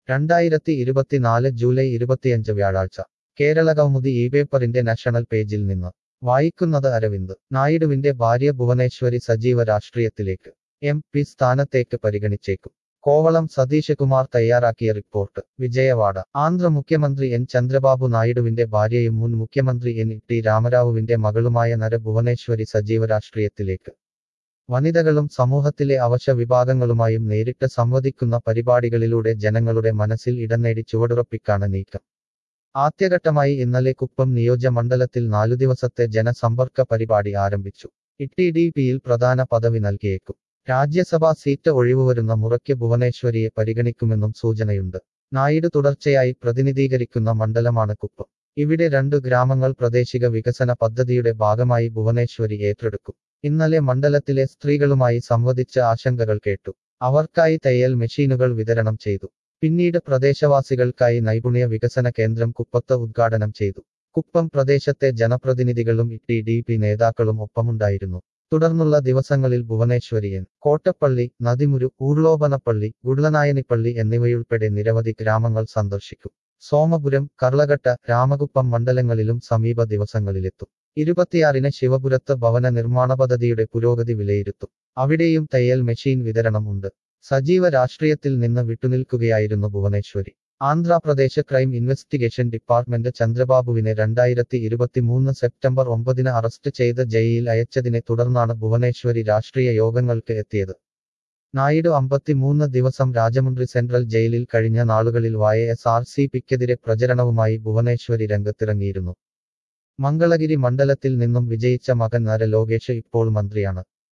രണ്ടായിരത്തി ഇരുപത്തിനാല് ജൂലൈ ഇരുപത്തിയഞ്ച് വ്യാഴാഴ്ച കേരള കൗമുദി ഈ പേപ്പറിന്റെ നാഷണൽ പേജിൽ നിന്ന് വായിക്കുന്നത് അരവിന്ദ് നായിഡുവിന്റെ ഭാര്യ ഭുവനേശ്വരി സജീവ രാഷ്ട്രീയത്തിലേക്ക് എം പി സ്ഥാനത്തേക്ക് പരിഗണിച്ചേക്കും കോവളം സതീഷ് കുമാർ തയ്യാറാക്കിയ റിപ്പോർട്ട് വിജയവാഡ ആന്ധ്ര മുഖ്യമന്ത്രി എൻ ചന്ദ്രബാബു നായിഡുവിന്റെ ഭാര്യയും മുൻ മുഖ്യമന്ത്രി എൻ ടി രാമരാവുവിന്റെ മകളുമായ നര ഭുവനേശ്വരി സജീവ രാഷ്ട്രീയത്തിലേക്ക് വനിതകളും സമൂഹത്തിലെ അവശ വിഭാഗങ്ങളുമായും നേരിട്ട് സംവദിക്കുന്ന പരിപാടികളിലൂടെ ജനങ്ങളുടെ മനസ്സിൽ ഇടം നേടി ചുവടുറപ്പിക്കാണ് നീക്കം ആദ്യഘട്ടമായി ഇന്നലെ കുപ്പം നിയോജമണ്ഡലത്തിൽ നാലു ദിവസത്തെ ജനസമ്പർക്ക പരിപാടി ആരംഭിച്ചു ഇട്ടി ഡി പിയിൽ പ്രധാന പദവി നൽകിയേക്കും രാജ്യസഭാ സീറ്റ് ഒഴിവുവരുന്ന മുറയ്ക്ക് ഭുവനേശ്വരിയെ പരിഗണിക്കുമെന്നും സൂചനയുണ്ട് നായിഡു തുടർച്ചയായി പ്രതിനിധീകരിക്കുന്ന മണ്ഡലമാണ് കുപ്പം ഇവിടെ രണ്ടു ഗ്രാമങ്ങൾ പ്രാദേശിക വികസന പദ്ധതിയുടെ ഭാഗമായി ഭുവനേശ്വരി ഏറ്റെടുക്കും ഇന്നലെ മണ്ഡലത്തിലെ സ്ത്രീകളുമായി സംവദിച്ച ആശങ്കകൾ കേട്ടു അവർക്കായി തയ്യൽ മെഷീനുകൾ വിതരണം ചെയ്തു പിന്നീട് പ്രദേശവാസികൾക്കായി നൈപുണ്യ വികസന കേന്ദ്രം കുപ്പത്ത് ഉദ്ഘാടനം ചെയ്തു കുപ്പം പ്രദേശത്തെ ജനപ്രതിനിധികളും ടി ഡി പി നേതാക്കളും ഒപ്പമുണ്ടായിരുന്നു തുടർന്നുള്ള ദിവസങ്ങളിൽ ഭുവനേശ്വരിയൻ കോട്ടപ്പള്ളി നദിമുരു ഊർലോപനപ്പള്ളി ഗുഡ്ലനായനിപ്പള്ളി എന്നിവയുൾപ്പെടെ നിരവധി ഗ്രാമങ്ങൾ സന്ദർശിക്കും സോമപുരം കർളഘട്ട രാമകുപ്പം മണ്ഡലങ്ങളിലും സമീപ ദിവസങ്ങളിലെത്തും ഇരുപത്തിയാറിന് ശിവപുരത്ത് ഭവന നിർമ്മാണ പദ്ധതിയുടെ പുരോഗതി വിലയിരുത്തും അവിടെയും തയ്യൽ മെഷീൻ വിതരണം ഉണ്ട് സജീവ രാഷ്ട്രീയത്തിൽ നിന്ന് വിട്ടുനിൽക്കുകയായിരുന്നു Bhuvaneswari Andhra Pradesh crime investigation department ചന്ദ്രബാബുവിനെ രണ്ടായിരത്തി ഇരുപത്തിമൂന്ന് സെപ്റ്റംബർ ഒമ്പതിന് അറസ്റ്റ് ചെയ്ത് ജയിലിൽ അയച്ചതിനെ തുടർന്നാണ് ഭുവനേശ്വരി രാഷ്ട്രീയ യോഗങ്ങൾക്ക് എത്തിയത് നായിഡു അമ്പത്തിമൂന്ന് ദിവസം രാജമുണ്ട്രി സെൻട്രൽ ജയിലിൽ കഴിഞ്ഞ നാളുകളിൽ വൈ എസ് ആർ സി പിക്കെതിരെ പ്രചരണവുമായി ഭുവനേശ്വരി രംഗത്തിറങ്ങിയിരുന്നു മംഗളഗിരി മണ്ഡലത്തിൽ നിന്നും വിജയിച്ച മകൻ നര ലോകേഷ് ഇപ്പോൾ മന്ത്രിയാണ്